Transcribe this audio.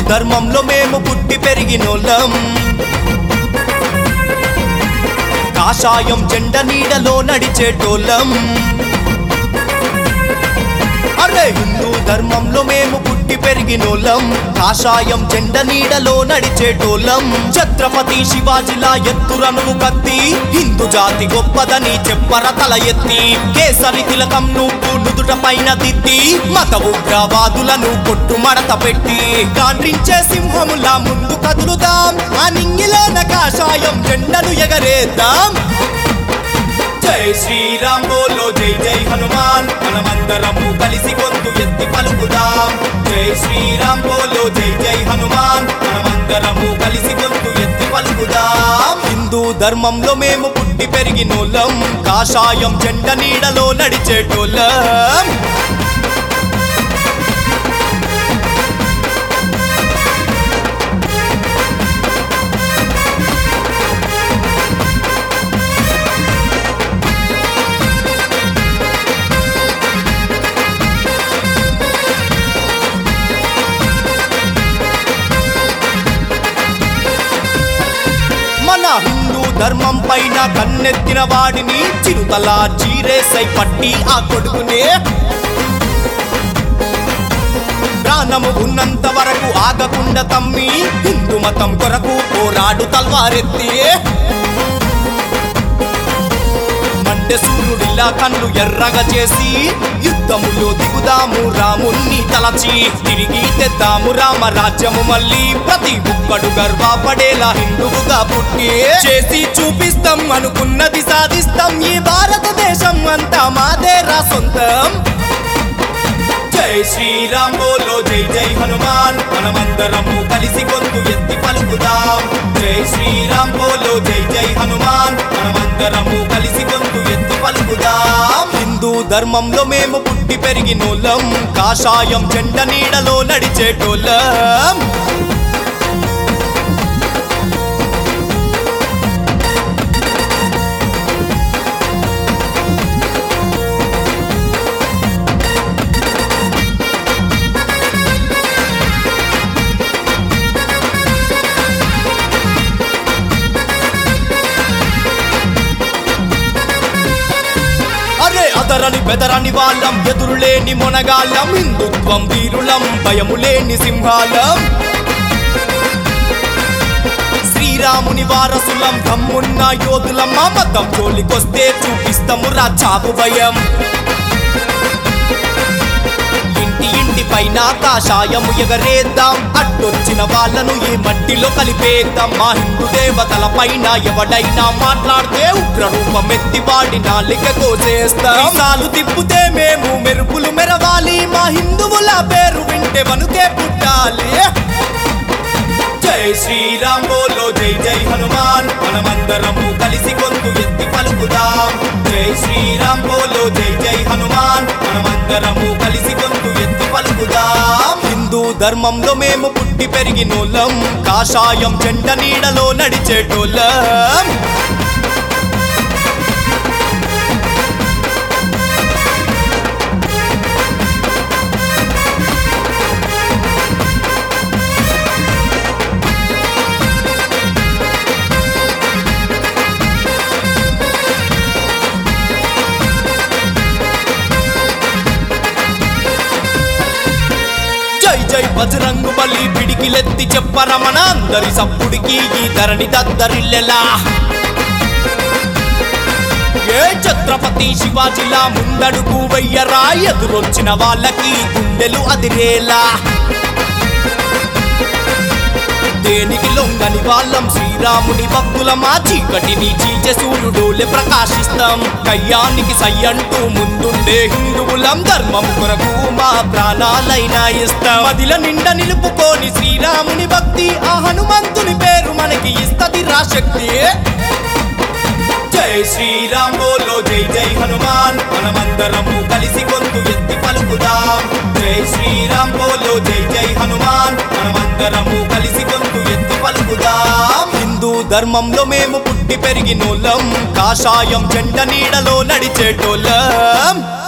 ధర్మంలో మేము పుట్టి పెరిగినోళ్ళం కాషాయం జెండ నీడలో నడిచేటోళ్ళం అరే హిందూ ధర్మంలో మేము పుట్టి పెరిగినోళ్ళం కాషాయం జెండ నీడలో నడిచేటోళ్ళం ఛత్రపతి శివాజిలా ఎత్తురను కత్తి హిందూ జాతి గొప్పదని చెప్పర తల ఎత్తి కేసరి తిలకం నువ్వు నుదుట పైన దిద్ది మత ఉగ్రవాదులను కొట్టు మడత పెట్టి గాండ్రించే సింహములా ముందు కదులుదాం ఆ నింగిలోన కాషాయం జెండను ఎగరేద్దాం జై శ్రీరామ్ బోలో జై జై హనుమాన్ మనమందరము కలిసి గొంతు ఎత్తి పలుకుదాం జై శ్రీరామ్ బోలో జై జై హనుమాన్ మనమందరము కలిసి గొంతు ఎత్తి పలుకుదాం హిందూ ధర్మంలో మేము పుట్టి పెరిగినోళ్ళం కాషాయం జెండ నీడలో నడిచేటోళ్ళం మన హిందూ ధర్మం పైన కన్నెత్తిన వాడిని చిరుతల చీరేసై పట్టి ఆ కొడుకునే ప్రాణము ఉన్నంత వరకు ఆగకుండా తమ్మి హిందూ మతం కొరకు పోరాడు తల్వారెత్తి మండె సూర్యుడిలా కన్ను ఎర్రగా చేసి యుద్ధములో దిగుదాము రాముణ్ణి తలచి తిరిగి తెద్దాము రామ రాజ్యము మళ్ళీ ప్రతి ఒక్కడు గర్వపడేలా హిందువుగా పుట్టి చేసి చూపిస్తాం అనుకున్నది సాధిస్తాం ఈ భారతదేశం అంతా మాదేరా సొంతం జై శ్రీరామ్ బోలో జై జై హనుమాన్ మనమందరము కలిసి గొంతు ఎత్తి పలుకుదాం జై శ్రీరామ్ బోలో జై జై హనుమాన్ మనమందరము కలిసి గొంతు ఎత్తి పలుకుదాం హిందూ ధర్మంలో మేము పుట్టి పెరిగినోళ్ళం కాషాయం జెండ నీడలో నడిచేటోళ్ళం అరే అదరని బెదరని వాళ్ళం ఎదురులేని మొనగాళ్ళం హిందుత్వం వీరులం భయము లేని సింహాలం శ్రీరాముని వారసులం దమ్మున్న యోధులం మా మతం జోలికొస్తే చూపిస్తాము రా చాపు భయం ఇంటి ఇంటి పైన కాషాయము ఎగరేద్దాం అడ్డొచ్చిన వాళ్ళను ఈ మట్టిలో కలిపేద్దాం మా హిందూ దేవతల పైన ఎవడైనా మాట్లాడితే ఉగ్ర రూపం ఎత్తి వాడి నాలిక కోసేస్తాం సాలు తిప్పుతే మేము మెరుపులు మెరవాలి మా హిందువుల పేరు వింటే వనుకే పుట్టాలి జై శ్రీరామ్ బోలో జై జై హనుమాన్ మనమందరము కలిసి గొంతు ఎత్తి పలుకుదాం జై శ్రీరామ్ బోలో జై జై హనుమాన్ మనమందరము కలిసి గొంతు ఎత్తి పలుకుదాం హిందూ ధర్మంలో మేము పుట్టి పెరిగినోళ్ళం కాషాయం జెండ నీడలో నడిచేటోళ్ళం జై జై బజరంగు బలి పిడికిలెత్తి చెప్పరమణ అందరి సప్పుడికి ఈ ధరణి దద్దరిల్లెలా ఏ ఛత్రపతి శివాజిలా ముందడుగు వెయ్యరా ఎదురొచ్చిన వాళ్ళకి గుండెలు అదిరేలా దేనికి లొంగని వాళ్ళం శ్రీరాముని భక్తుల మా చీకటిని చీచే సూర్యుడోలే ప్రకాశిస్తాం కయ్యానికి సయ్యంటూ ముందుండే హిందువులం ధర్మం కొరకు మా ప్రాణాలైనా ఇస్తాం మదిల నిండా నిలుపుకొని శ్రీరాముని భక్తి ఆ హనుమంతుని పేరు మనకి ఇస్తది రాశక్తి జై శ్రీరామ్ బోలో జై జై హనుమాన్ మనమందరము కలిసి గొంతు ఎత్తి పలుకుదాం జై శ్రీరామ్ బోలో జై జై హనుమాన్ మనమందరము కలిసి గొంతు ఎత్తి పలుకుదాం హిందూ ధర్మంలో మేము పుట్టి పెరిగినోళ్ళం కాషాయం జెండ నీడలో నడిచేటోళ్ళం